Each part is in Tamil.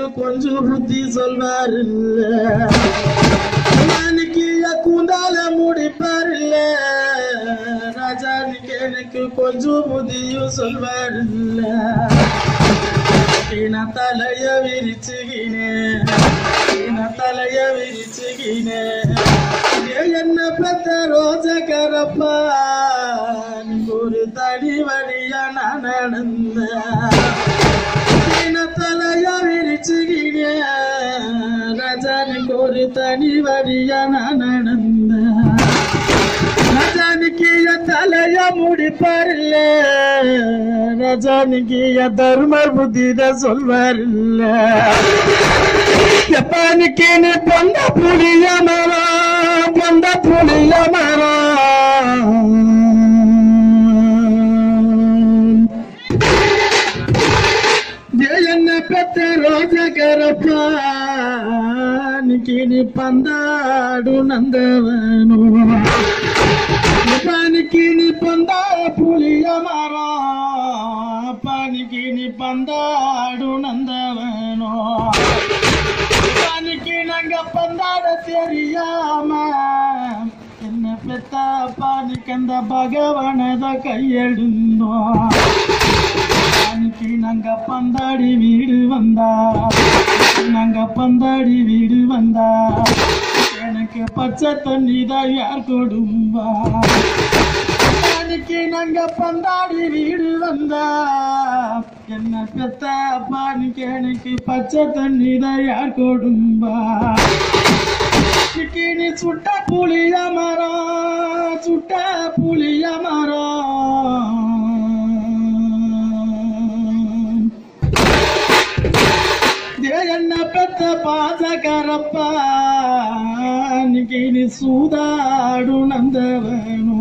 கொஞ்சம் புத்தி சொல்வார் இல்ல அம்மானுக்கு கூந்தால முடிப்பார் இல்ல ராஜானுக்கு எனக்கு கொஞ்சம் புத்தியும் சொல்வார் இல்ல நான் தலைய விரிச்சுகினேன் நான் தலைய விரிச்சுகினேன் என்ன பெத்த ரோஜ கரப்பா ஒரு தடி வழியா நான் நடந்தேன் தலைய விரிச்சுகினேன் ரஜானுக்கு ஒரு தனி வழியா நான் நடந்தேன் ரஜானிக்கு என் தலைய முடிப்பாரில்ல ரஜானிக்கு என் தர்ம புத்தித சொல்வாரில்ல ஜப்பானுக்கு நீ பொந்த புளிய மரம் பொந்த புளிய மரம் என்ன பெத்த ரோஜ கரப்பானிக்கு நீ பந்தாடு நந்தவனோ பானிக்கு நீ பந்தா புளிய மரம் பானிக்கு நீ பந்தாடு நந்தவனோ பானிக்கு நாங்க பந்தாட தெரியாம என்ன பெத்தா பானிக்கு அந்த பகவானத கையெழுந்தோம் அன்னைக்கு நாங்க பந்தாடி வீடு வந்தா நாங்க பந்தாடி வீடு வந்தா எனக்கு பச்சை தண்ணி தான் யார் கொடும்பா அன்னைக்கு நாங்க பந்தாடி வீடு வந்தா என்ன பெத்தா பானிக்கு எனக்கு பச்சை தண்ணி தான் யார் கொடும்பா இன்னைக்கு நீ சுட்ட புளிய மரம் சுட்ட புளிய மரம் என்ன பெத்த பாசகரப்பா இன்னைக்கு நீ சூதாடு நந்தவனோ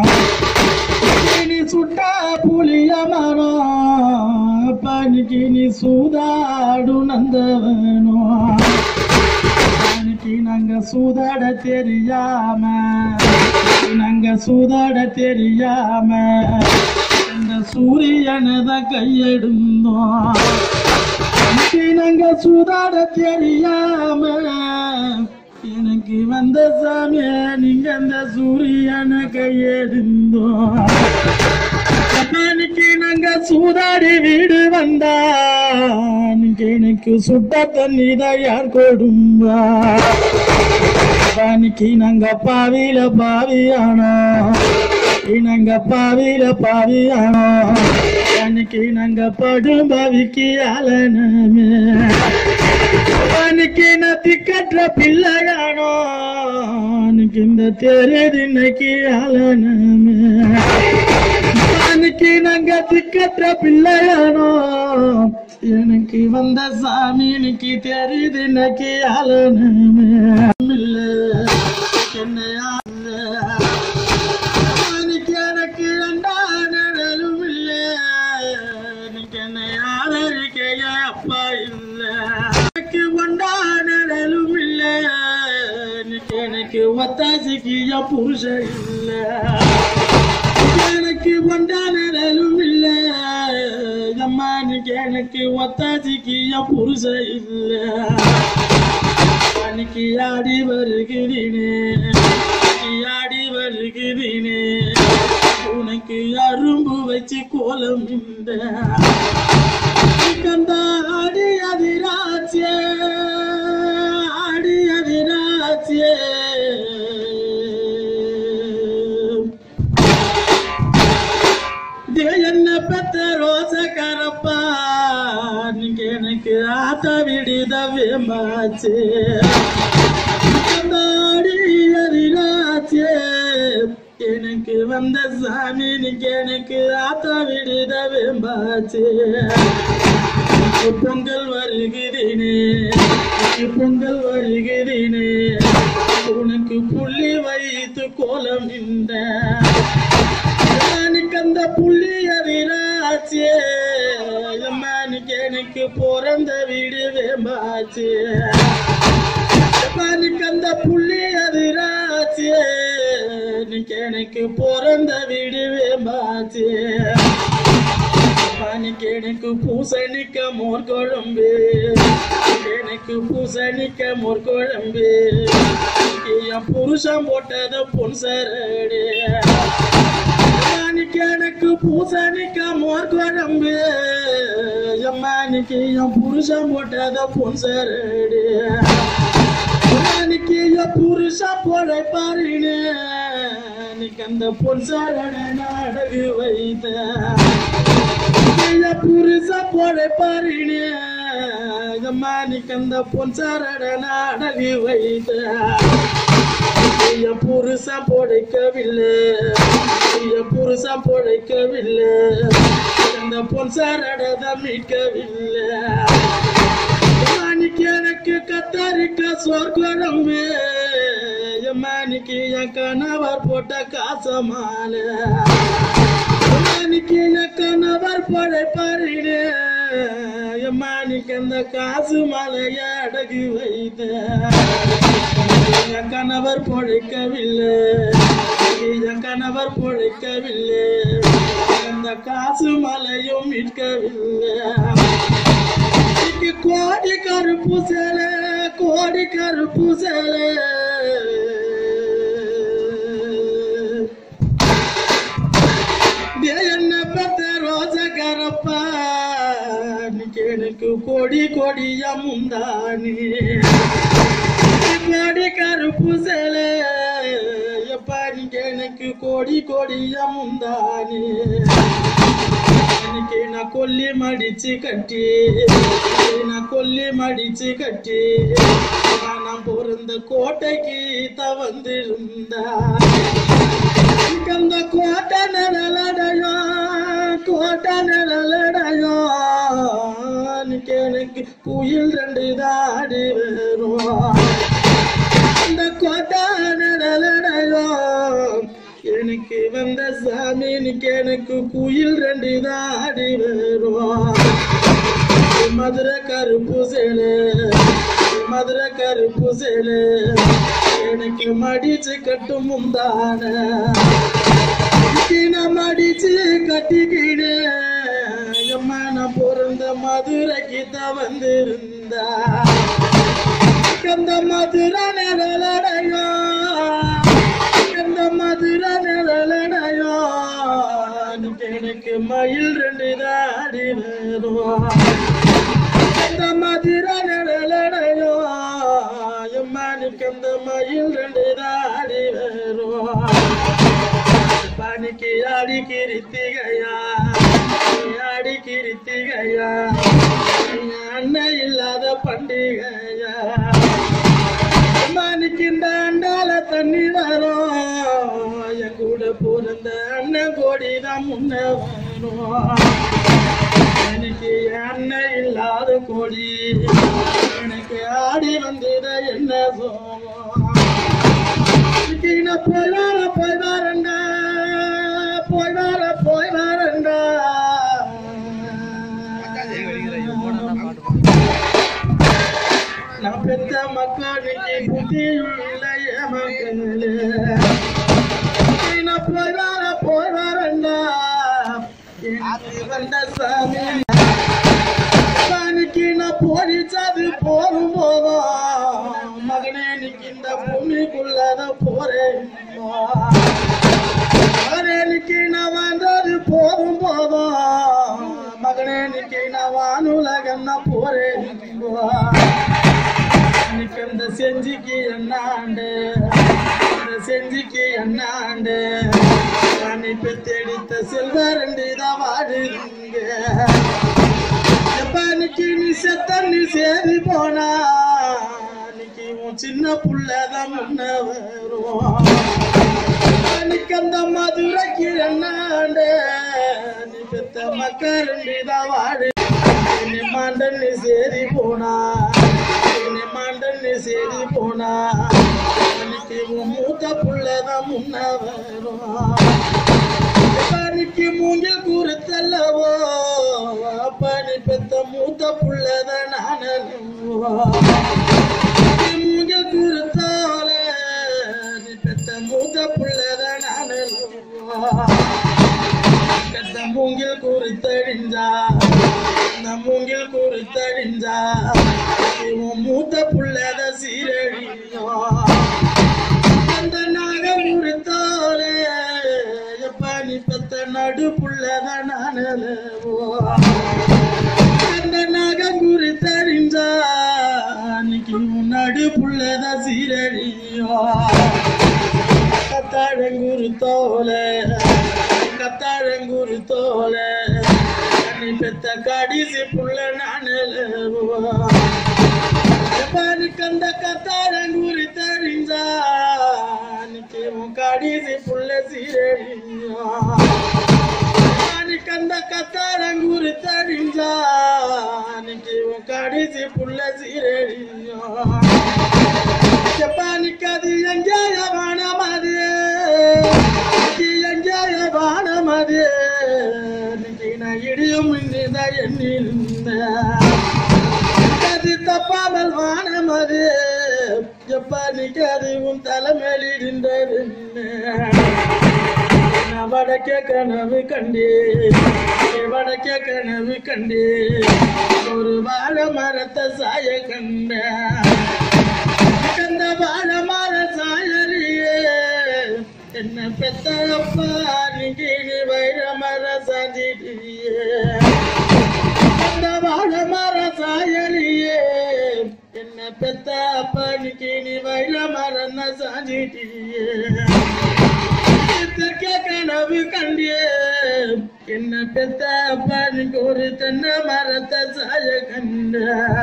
நீ சுட்ட புளிய மரம் பனிக்கு நீ சூதாடு நந்தவனோ பனிக்கு நாங்க சூதாட தெரியாம நாங்க சூதாட தெரியாம இந்த சூரியனத கையெடுந்தோம் இன்னைக்கு நாங்க சூதாட தெரியாம எனக்கு வந்த சாமிய நீங்க அந்த சூரியனை கையெடுந்தோம் இன்னைக்கு நாங்க சூதாடி வீடு வந்தா நீங்க எனக்கு சுட்ட தண்ணி தான் யார் கொடும்பா இன்னைக்கு நாங்க பாவியில பாவியானோ நாங்க பாவியில பாவியானோ அன்னைக்கு நாங்க படும் பவிக்கு அலனமே அன்னைக்கு நத்தி கட்டுற பிள்ளையானோ அன்னைக்கு இந்த தெரியுது இன்னைக்கு அலனமே அன்னைக்கு நாங்க திக்கற்ற பிள்ளையானோ எனக்கு வந்த சாமி இன்னைக்கு தெரியுது இன்னைக்கு அலனமே இல்ல என்னையா அன்னைக்கு எனக்கு ரெண்டா நிழலும் இல்ல எனக்கு என்னை ஆதரிக்கைய அப்பா இல்ல எனக்கு ஒண்டா நிழலும் இல்ல எனக்கு எனக்கு ஒத்தாசிக்கிய புருஷன் இல்ல எனக்கு ஒண்டா நிழலும் இல்ல அம்மா எனக்கு எனக்கு ஒத்தாசிக்கிய புருஷன் இல்ல அன்னைக்கு ஆடி வருகிறீனே அன்னைக்கு ஆடி வருகிறீனே உனக்கு அரும்பு வச்சு கோலம் இந்த கந்த ஆடி அதிராச்சிய ஆடி அதிராச்சிய என்ன பெத்த ரோச கரப்பா நீங்க எனக்கு ஆத்த விடித வேமாச்சு கந்தாடி அதிராச்சே எனக்கு வந்த சாமி நீங்க எனக்கு ஆத்த விடுத வேம்பாச்சு பொங்கல் வருகிறேனே பொங்கல் வருகிறேனே உனக்கு புள்ளி வைத்து கோலம் இந்த எனக்கு அந்த புள்ளி அறிராச்சே அம்மானுக்கு எனக்கு பிறந்த வீடு வேம்பாச்சு எனக்கு அந்த புள்ளி அதிராச்சு இன்னைக்கு எனக்கு பிறந்த வீடு வேம்பாச்சு பனிக்கு எனக்கு பூசணிக்க மோர் குழம்பு எனக்கு பூசணிக்க முற்குழம்பு என் புருஷன் போட்டத பொன் சரடு அம்மானிக்கு எனக்கு பூசணிக்க மோர் குழம்பு அம்மானிக்கு என் புருஷன் போட்டத பொன் சரடு அம்மானிக்கு என் புருஷன் போட பாருன்னு அன்னைக்கு அந்த பொன் சரட நாடகு வைத்த என் புருஷன் போட பாருன்னு அம்மானிக்கு அந்த பொன் சரட நாடகு வைத்த என் புருஷன் பொழைக்கவில்லை என் புருஷன் பொழைக்கவில்லை அந்த பொன்சாரட மீட்கவில்லை மாணிக்கு எனக்கு கத்தரிக்க சொர்க்குழம்பு மாணிக்கு என் கணவர் போட்ட காசமால மாணிக்கு என் கணவர் பொழைப்பாருன்னு மாணிக்கு அந்த காசு மலைய அடகு வைத்த என் கணவர் பொழைக்கவில்லை என் கணவர் பொழைக்கவில்லை அந்த காசு மலையும் மீட்கவில்லை இன்னைக்கு கோடி கருப்பு சேலை கோடி கருப்பு சேலை டேய் என்ன பெத்த ரோஜ கரப்பா இன்னைக்கு எனக்கு கோடி கோடியா முந்தானி கோடி கருப்பு சேலை எப்பா நீங்க எனக்கு கோடி கோடியா முந்தானி எனக்கு நான் கொல்லி மடிச்சு கட்டி நான் கொல்லி மடிச்சு கட்டி நான் பிறந்த கோட்டைக்கு தான் வந்திருந்தா அந்த கோட்டை நிழலடையோ கோட்டை நிழலடையோ இன்னைக்கு எனக்கு குயில் ரெண்டு தாடி வரும் அந்த கோட்டை நிழலடையோ எனக்கு வந்த சாமி இன்னைக்கு எனக்கு குயில் ரெண்டு தாடி வரும் மதுரை கருப்பு சேலை மதுரை கருப்பு சேலை எனக்கு மடிச்சு கட்டும் முந்தான நான் மடிச்சு கட்டிக்கிடு அம்மா நான் பிறந்த மதுரைக்கு தான் வந்திருந்தா அந்த மதுரை நிழலடையோ அந்த மதுரை நிழலடையோ இன்னைக்கு எனக்கு மயில் ரெண்டு தாடி வரும் அந்த மதுரை நிழலடையோ எம்மானுக்கு அந்த மயில் ரெண்டு தாடி வரும் பனிக்கு ஆடி கிருத்திகையா ஆடி கிருத்திகையா அண்ணன் இல்லாத பண்டிகையா மணிக்கு இந்த அண்டால தண்ணி வரும் என் கூட பிறந்த அண்ணன் கோடி தான் முன்ன வரும் எனக்கு அண்ணன் இல்லாத கோடி எனக்கு ஆடி வந்தத என்ன சோகம் இன்னைக்கு நான் போய் வர போய் வரண்டா போய் வர போய் வரண்டா நான் பெத்த மக்களுக்கு புத்தியுள்ள மக்களே நான் போய் வர போய் வரண்டா எனக்கு வந்த சாமி சாமிக்கு நான் போடிச்சது போகும் போதும் மகனே இன்னைக்கு இந்த பூமிக்குள்ளத போறேன் மகனே இன்னைக்கு நான் வந்தது போகும் போதும் மகனே இன்னைக்கு நான் வானுலகம் நான் போறேன் இன்னைக்கு அந்த செஞ்சிக்கு என்னாண்டு அந்த செஞ்சிக்கு என்னாண்டு நான் இப்ப தேடித்த செல்வ ரெண்டு தான் வாடுங்க எப்பனுக்கு நீ செத்த நீ சேரி போனா இன்னைக்கு உன் சின்ன புள்ளதான் முன்ன வரும் அன்னைக்கு அந்த மதுரைக்கு என்னாண்டு நீ பெத்த மக்கள் ரெண்டு தான் வாடு என்னை மாண்டன் நீ சேரி போனா என்னை மாண்டன் நீ சேரி போனா அன்னைக்கு உன் மூத்த புள்ளதான் முன்ன வரும் அப்பனுக்கு மூங்கில் கூறுத்தல்லவோ அப்பனி பெத்த மூத்த புள்ளத நானல்லவோ நீ மூங்கில் கூறுத்தால நீ பெத்த மூத்த புள்ளத நானல்லவோ பெத்த மூங்கில் குறித்தடிஞ்சா இந்த மூங்கில் குறித்தடிஞ்சா இவன் மூத்த புள்ளத சீரழியோ அந்த நாகம் குறித்தோலே எப்ப நீ பெத்த நடு புள்ளத நானலவோ அந்த நாகம் குறித்தறிஞ்சா அன்னைக்கு முன்னாடி புள்ளத சீரழியோ கத்தாழங்குரு தோல கத்தாழங்குரு தோல நீ பெத்த கடிசி புள்ள நானலவோ எப்ப கந்த கத்தாழங்குரு தெரிஞ்சா அன்னைக்கு உன் கடிசி புள்ள சீரழியோ கந்த கத்தாரங்கூரு தடிஞ்சா அன்னைக்கு உன் கடைசி புள்ள சீரழியோ ஜப்பானுக்கு அது எங்கேய வானமது இது எங்கேய வானமது இன்னைக்கு நான் இடியும் இன்றுதான் எண்ணிருந்தேன் அது தப்பாமல் வானமது ஜப்பானுக்கு அது உன் தலைமையிலிருந்தது நான் வடக்க கனவு கண்டே வடக்க கனவு கண்டே ஒரு வாழை மரத்தை சாய கண்ட கந்த வாழை மர சாயலியே என்ன பெத்தப்பா நீங்க வைர மர சாஞ்சிட்டியே அந்த வாழை மர சாயலியே என்ன பெத்தப்பா நீங்க நீ வைர மரம் சாஞ்சிட்டியே தெற்க கனவு கண்டியே என்ன பெத்த அப்பானுக்கு ஒரு தென்னை மரத்தை சாய கண்ட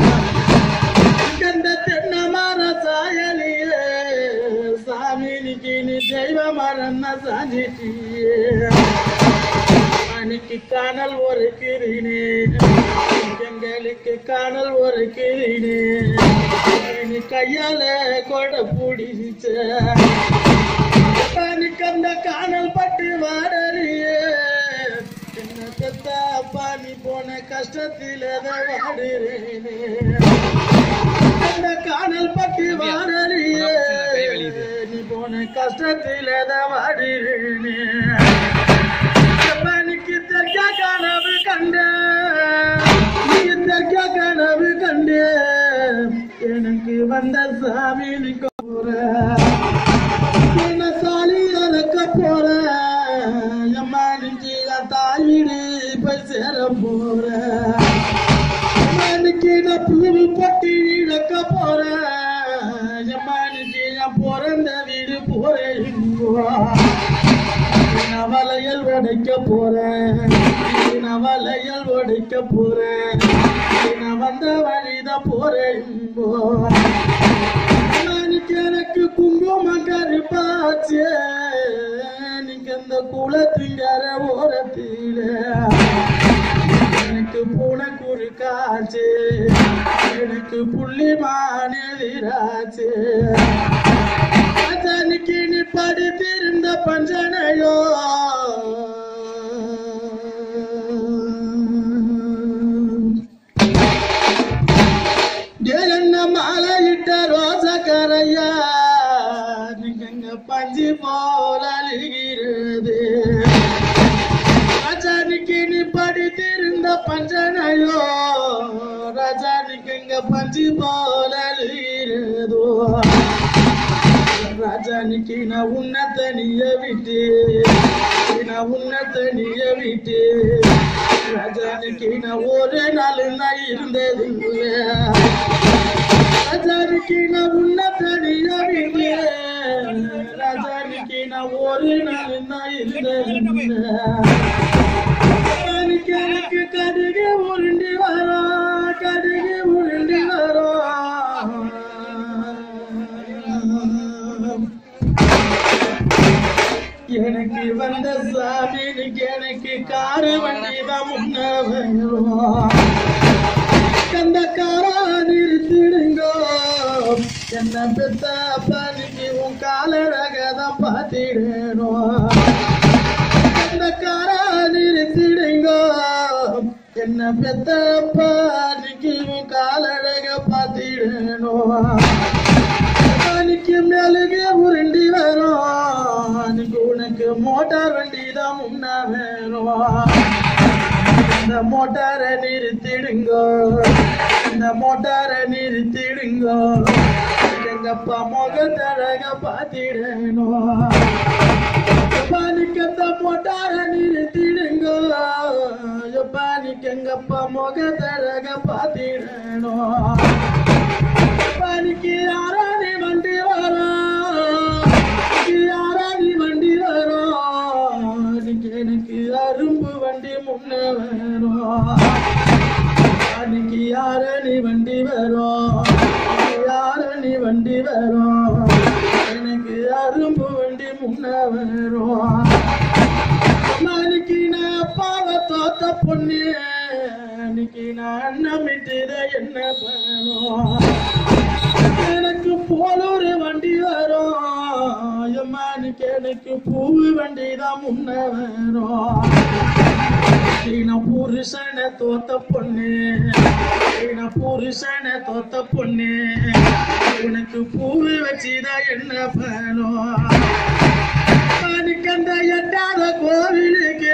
கண்ட தென்னை மர சாயலியே சாமினிக்கு நீ தெய்வ மரம் சாஞ்சிட்டியே அன்னைக்கு காணல் ஒரு கிரீனே எங்களுக்கு காணல் ஒரு கிரீனே நீ கையால கொடை பிடிச்ச பானிக்கு அந்த காணல் பட்டு வாடறியே என்ன பெத்த அப்பா நீ போன கஷ்டத்தில் வாடுறேனே அந்த காணல் பட்டு வாடறியே நீ போன கஷ்டத்தில் வாடுறேனே பானிக்கு தெற்க கனவு கண்ட நீ தெற்க கனவு கண்ட எனக்கு வந்த சாமி போற என்ன தாலி அறக்க போற எம்மா நெஞ்சு தாய் வீடு போய் சேர போற அன்னைக்கு நான் பூவு பட்டி இழக்க போற எம்மா நெஞ்சு நான் பிறந்த வீடு போறேன் நான் வளையல் உடைக்க போறேன் நான் வளையல் உடைக்க போறேன் நான் வந்த வழிதான் போறேன் நாளைக்கு எனக்கு குங்குமம் கருப்பாச்சு நீங்க இந்த குளத்துங்கர ஓரத்தில எனக்கு பூனை குறுக்காச்சு எனக்கு புள்ளி மாநிலாச்சு அன்னைக்கு நீ படித்திருந்த பஞ்சனையோ என்ன மாலையிட்ட ரோசக்கரையா நீங்க பஞ்சு போல அழுகிறது ராஜானிக்கு நீ படித்திருந்த பஞ்சனையோ ராஜானிக்கு இங்க பஞ்சு போல அழுகிறதோ ராஜானிக்கு நான் உன்ன தனிய விட்டு நான் உன்ன தனிய விட்டு ராஜானிக்கு நான் ஒரு நாள் நான் இருந்தது ராஜானிக்கு நான் உன்ன தனிய விட்டு ராஜானிக்கு நான் ஒரு நாள் நான் இருந்தது ராஜானிக்கு எனக்கு கடுகு உருண்டி வரும் கடுகு உருண்டி வரும் எனக்கு வந்த சாமிக்கு எனக்கு காரு வண்டி தான் முன்ன வரும் கந்த காரா நிறுத்திடுங்கோ என்ன பெத்த அப்பானிக்கு உன் காலழகதான் பார்த்திடணும் கந்த காரா நிறுத்திடுங்கோ என்ன பெத்த அப்பானிக்கு உன் காலழக பார்த்திடணும் அன்னைக்கு மேலுக்கு உருண்டி வரும் அன்னைக்கு உனக்கு மோட்டார் வண்டி தான் முன்ன வேணும் இந்த மோட்டாரை நிறுத்திடுங்கோ இந்த மோட்டாரை நிறுத்திடுங்கோ எங்கப்பா முகத்தழக பார்த்திடணும் பானிக்கத்த மோட்டாரை நிறுத்திடுங்கோ பானிக்கு எங்கப்பா முகத்தழக பார்த்திடணும் பானிக்கு யாரானி வண்டி வரும் யாரானி வண்டி வரும் இன்னைக்கு எனக்கு அரும்பு வண்டி முன்ன வரும் அன்னைக்கு யாரணி வண்டி வரும் யாரணி வண்டி வரும் எனக்கு அரும்பு வண்டி முன்ன வரும் அன்னைக்கு நான் அப்பாவை தோத்த பொண்ணு அன்னைக்கு நான் அண்ணன் விட்டுத என்ன பண்ணும் எனக்கு போலூர் வண்டி வரும் எம்மானுக்கு எனக்கு பூவு வண்டி தான் முன்ன வரும் சீன புருஷனை தோத்த பொண்ணு சீன புருஷனை தோத்த பொண்ணு உனக்கு பூவு வச்சுதான் என்ன பண்ணும் அதுக்கு அந்த எட்டாத கோவிலுக்கு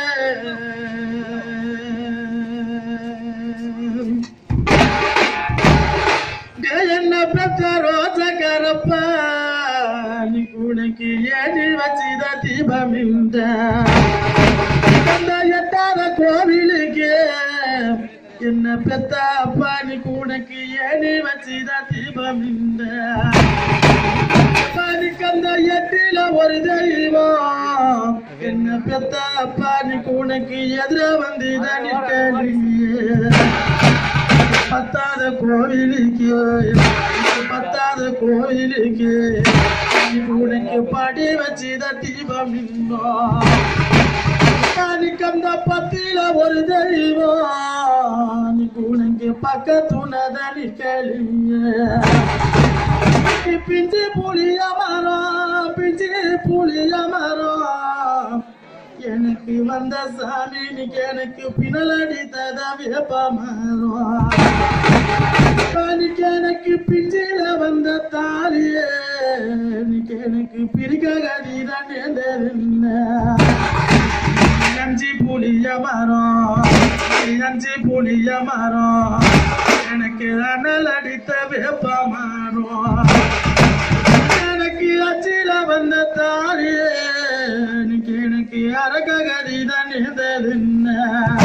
என்ன பெற்ற ரோஜகரப்ப நீ உனக்கு ஏனி வச்சித தீபம் இந்த அந்த எட்டாத கோவிலுக்கு என்ன பெத்த அப்பா நீ உனக்கு ஏனி வச்சித தீபம் இந்த அப்பானுக்கு அந்த எட்டில ஒரு தெய்வம் என்ன பெத்த அப்பா நீ உனக்கு எதிர வந்து நிற்க பத்தாத கோவிலுக்கு பத்தாத கோவிலுக்கு உனக்கு படி வச்சுத தீபம் இன்னும் அந்த பத்தில ஒரு தெய்வம் உனக்கு பக்கத்துனதனி கேளிய பிஞ்சு புளிய மரம் பிஞ்சு புளிய மரம் எனக்கு வந்த சாமி நீக்கு எனக்கு பின்னலடி தத வேப்ப மரம் எனக்கு எனக்கு பிஞ்சில வந்த தாலியே எனக்கு எனக்கு பிரிக்க கதிதான் அஞ்சு புளிய மரம் அஞ்சு புளிய மரம் எனக்கு அனல் அடித்த வேப்ப மரம் எனக்கு அச்சில வந்த தாரியே எனக்கு எனக்கு அரக்க கதிதான்